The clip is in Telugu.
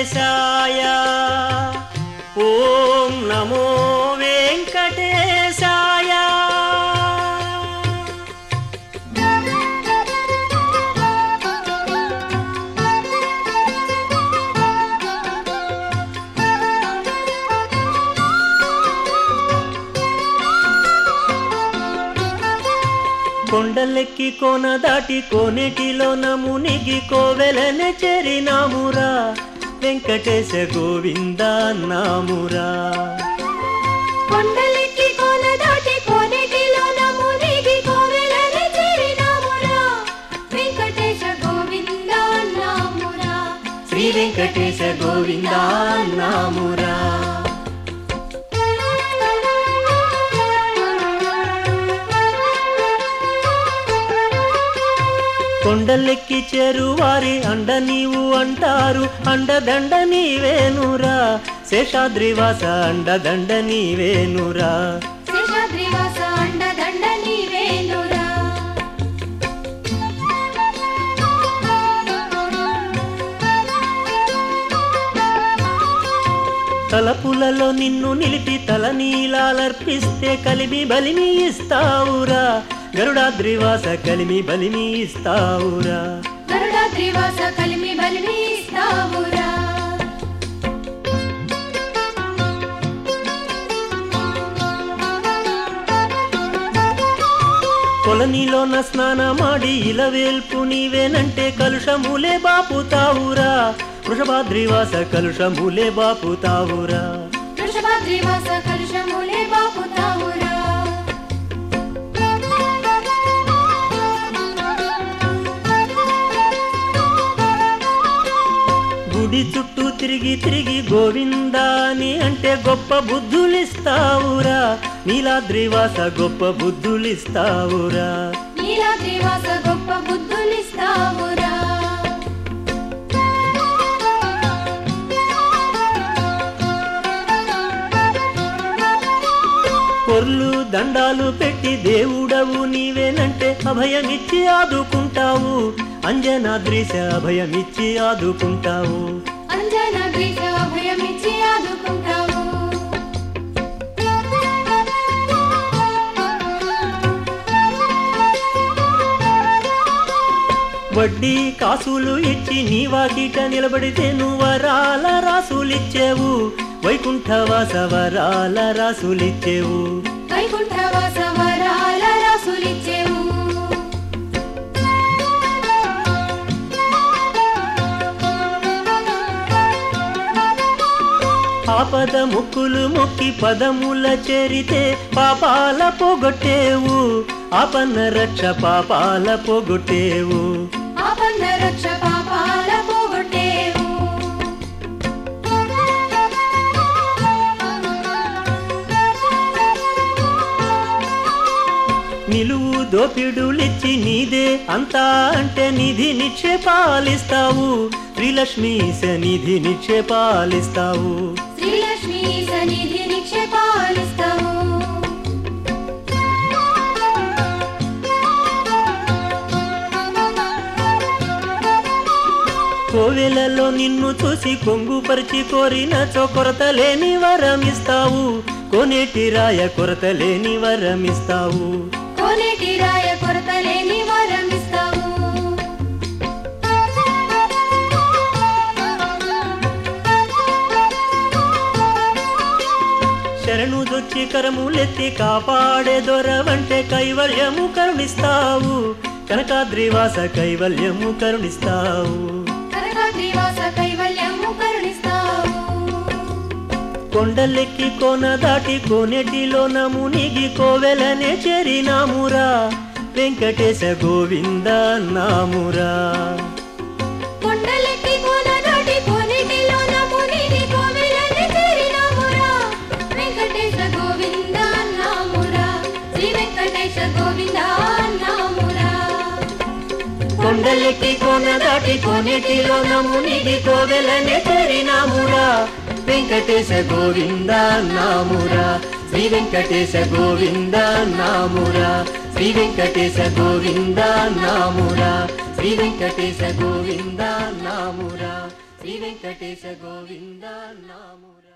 వెంకటేశాయ ఓం నమో వెంకటేశాయ కొండలెక్కి కోన దాటి కోనేటిలోన మునిగి కోవెలనే చేరినామురా వెంకటేశ గోవింద నామురా కొండలెక్కి కోన దాటి కోనేటిలోన మునిగి కోవెలని చేరినామురా. వెంకటేశ గోవింద నామురా. శ్రీ వెంకటేశ గోవింద నామురా కొండలెక్కి చేరువారి అండ నీవు అంటారు అండదండ నీవేనురా శేషాద్రివాస అండదండ నీవేనురా శేషాద్రివాస అండదండ నీవేనురా. తలపులలో నిన్ను నిలిపి తల నీలాలర్పిస్తే కలిమి బలిమి ఇస్తావురా గరుడాద్రివాస కలిమి బలిమి ఇస్తావురా గరుడాద్రివాస కలిమి బలిమి ఇస్తావురా. కొలనిలోన స్నానమాడి ఇలవేల్పు నీవేనంటే కలుషములే బాపుతావురా వృషభాద్రివాస కలుషములే బాపుతావురా వృషభాద్రివాస కలుషములే బాపుతావురా. గుడి చుట్టూ తిరిగి తిరిగి గోవిందా అని అంటే గొప్ప బుద్ధులిస్తావురా నీలాద్రివాస గొప్ప బుద్ధులిస్తావురా నీలాద్రివాస గొప్ప బుద్ధులిస్తావురా. పొర్లు దండాలు పెట్టి దేవుడవు నీవేనంటే అభయమిచ్చి ఆదుకుంటావు అంజనాద్రిశ అభయమిచ్చి ఆదుకుంటావు అంజనాద్రిశ అభయమిచ్చి ఆదుకుంటావు. వడ్డీ కాసులు ఇచ్చి నీ వాకిట నిలబడితే నువ్వు వరాల రాసులిచ్చేవు వైకుంఠవాస వరాల రాసులిచ్చేవు వైకుంఠవాస వరాల రాసులిచ్చేవు. ఆపద ముక్కులు మొక్కి పదముల చేరితే పాపాల పోగొట్టేవు ఆపన్న రక్ష పాపాల పోగొట్టేవు ఆపన్న రక్ష పాపాల పోగొట్టేవు. నిలువు దోపిడులిచ్చి నీదే అంతా అంటే నిధి నిక్షేపాలిస్తావు శ్రీలక్ష్మీశ నిధి నిక్షేపాలిస్తావు శ్రీలక్ష్మీ సన్నిధి నిక్షేపాలిస్తావు. కోవెలలో నిన్ను చూసి కొంగుపరిచి కోరిన కొరత లేని వరమిస్తావు కోనేటి రాయ కొరత లేని వరమిస్తావు కోనేటి రాయ కొరత లేని వరమిస్తావు. శరణు దొచ్చి కరములెత్తి కాపాడే దొరవంటే కైవల్యము కరుణిస్తావు కనకాద్రివాస కైవల్యము కరుణిస్తావు కనకాద్రివాస కైవల్యము కరుణిస్తావు. కొండలెక్కి కోన దాటి కోనేటిలోన మునిగి కోవెలనే చేరినామురా వెంకటేశ గోవింద నామురా కొండలెక్కి కోన దాటి కోనేటిలోన మునిగి కోవెలని చేరినామురా. వెంకటేశ గోవింద నామురా. శ్రీ వెంకటేశ గోవింద నామురా. కొండలెక్కి కోన దాటి కోనేటిలోన మునిగి కోవెలనే చేరినామురా వెంకటేశ గోవింద నామురా శ్రీ వెంకటేశ గోవింద నామురా శ్రీ వెంకటేశ గోవింద నామురా శ్రీ వెంకటేశ గోవింద నామురా శ్రీ వెంకటేశ వెంకటేశ గోవింద నామురా